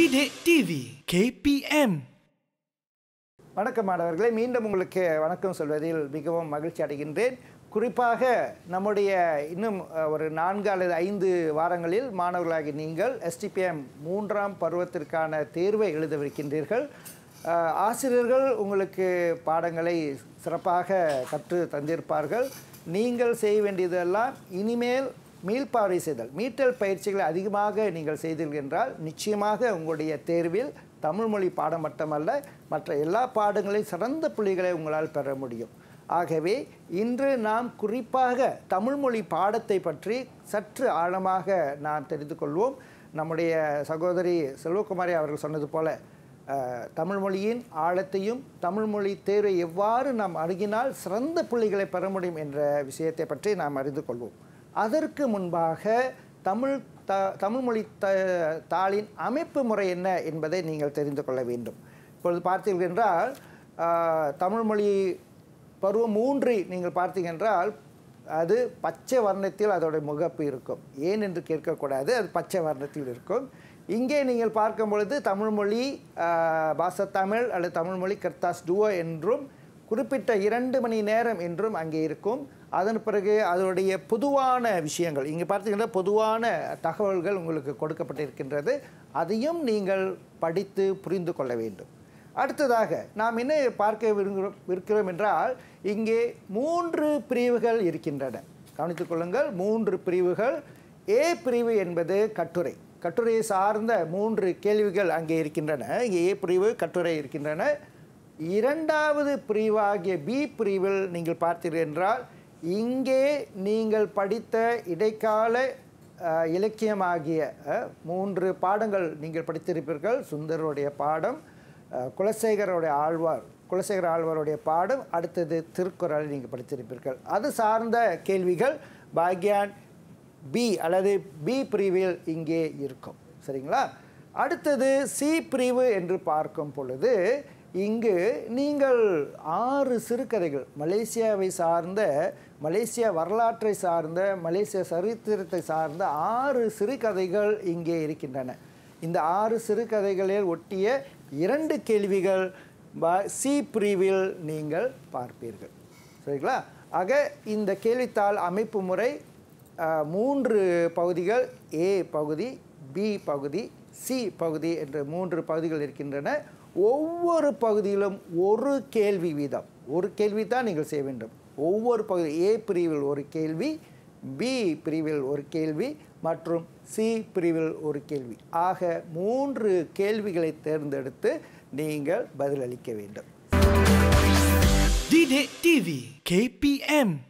Didik TV KPM வணக்கம் மாணவர்களே மீண்டும் உங்களுக்கு வணக்கம் சொல்வதில் மிகவும் மகிழ்ச்சி அடைகின்றேன் குறிப்பாக நம்முடைய இன்னும் அஹ், ஒரு நான்கு அல்லது ஐந்து வாரங்களில் மாணவர்களாகி நீங்கள் எஸ்டிபிஎம் மூன்றாம் பருவத்திற்கான தேர்வை எழுதவிருக்கின்றீர்கள் அஹ், ஆசிரியர்கள் உங்களுக்கு பாடங்களை சிறப்பாக கற்று தந்திருப்பார்கள் நீங்கள் செய்ய வேண்டியதெல்லாம் இனிமேல் மீள்பார்வை செய்தல் மீட்டல் பயிற்சிகளை அதிகமாக நீங்கள் செய்தீர்கள் என்றால் நிச்சயமாக உங்களுடைய தேர்வில் தமிழ் மொழி பாடம் மட்டுமல்ல மற்ற எல்லா பாடங்களையும் சிறந்த புள்ளிகளை உங்களால் பெற முடியும் ஆகவே இன்று நாம் குறிப்பாக தமிழ் மொழி பாடத்தை பற்றி சற்று ஆழமாக நாம் தெரிந்து கொள்வோம் நம்முடைய சகோதரி செல்வகுமாரி அவர்கள் சொன்னது போல அஹ், தமிழ் மொழியின் ஆழத்தையும் தமிழ் மொழி தேர்வை எவ்வாறு நாம் அணுகினால் சிறந்த புள்ளிகளை பெற முடியும் என்ற விஷயத்தை பற்றி நாம் அறிந்து கொள்வோம் அதற்கு முன்பாக தமிழ் த தமிழ் மொழி த தாளின் அமைப்பு முறை என்ன என்பதை நீங்கள் தெரிந்து கொள்ள வேண்டும் இப்பொழுது பார்த்தீர்கள் என்றால் அஹ், தமிழ் மொழி பருவம் மூன்றை நீங்கள் பார்த்தீங்க என்றால் அது பச்சை வர்ணத்தில் அதோட முகப்பு இருக்கும் ஏன் என்று கேட்கக்கூடாது அது பச்சை வர்ணத்தில் இருக்கும் இங்கே நீங்கள் பார்க்கும் பொழுது தமிழ்மொழி பாசத்தமிழ் அல்லது தமிழ்மொழி கர்த்தாஸ் டுவோ என்றும் குறிப்பிட்ட இரண்டு மணி நேரம் என்றும் அங்கே இருக்கும் அதன் பிறகு அதனுடைய பொதுவான விஷயங்கள் இங்கே பார்த்தீங்கன்னா பொதுவான தகவல்கள் உங்களுக்கு கொடுக்கப்பட்டிருக்கின்றது அதையும் நீங்கள் படித்து புரிந்து கொள்ள வேண்டும் அடுத்ததாக நாம் என்ன பார்க்க விரும்புகிறோம் இருக்கிறோம் என்றால் இங்கே மூன்று பிரிவுகள் இருக்கின்றன கவனித்துக் கொள்ளுங்கள் மூன்று பிரிவுகள் ஏ பிரிவு என்பது கட்டுரை கட்டுரையை சார்ந்த மூன்று கேள்விகள் அங்கே இருக்கின்றன இங்கே ஏ பிரிவு கட்டுரை இருக்கின்றன இரண்டாவது பிரிவாகிய பி பிரிவில் நீங்கள் பார்த்தீர்கள் என்றால் இங்கே நீங்கள் படித்த இடைக்கால அஹ், இலக்கியமாகிய அஹ், மூன்று பாடங்கள் நீங்கள் படித்திருப்பீர்கள் சுந்தருடைய பாடம் அஹ், குலசேகரோடைய ஆழ்வார் குலசேகர ஆழ்வாருடைய பாடம் அடுத்தது திருக்குறள் நீங்கள் படித்திருப்பீர்கள் அது சார்ந்த கேள்விகள் பாக்யான் பி அல்லது பி பிரிவில் இங்கே இருக்கும் சரிங்களா அடுத்தது சி பிரிவு என்று பார்க்கும் பொழுது இங்கு நீங்கள் ஆறு சிறுகதைகள் மலேசியாவை சார்ந்த மலேசியா வரலாற்றை சார்ந்த மலேசிய சரித்திரத்தை சார்ந்த ஆறு சிறுகதைகள் இங்கே இருக்கின்றன இந்த ஆறு சிறுகதைகளில் ஒட்டிய இரண்டு கேள்விகள் ப- சி பிரிவில் நீங்கள் பார்ப்பீர்கள் சரிங்களா ஆக இந்த கேள்வித்தாள் அமைப்பு முறை அஹ், மூன்று பகுதிகள் ஏ பகுதி பி பகுதி சி பகுதி என்ற மூன்று பகுதிகள் இருக்கின்றன ஒவ்வொரு பகுதியிலும் ஒரு கேள்வி வீதம் ஒரு கேள்வி தான் நீங்கள் செய்ய வேண்டும் ஒவ்வொரு பகுதி ஏ பிரிவில் ஒரு கேள்வி பி பிரிவில் ஒரு கேள்வி மற்றும் சி பிரிவில் ஒரு கேள்வி ஆக மூன்று கேள்விகளை தேர்ந்தெடுத்து நீங்கள் பதிலளிக்க வேண்டும் Didik TV KPM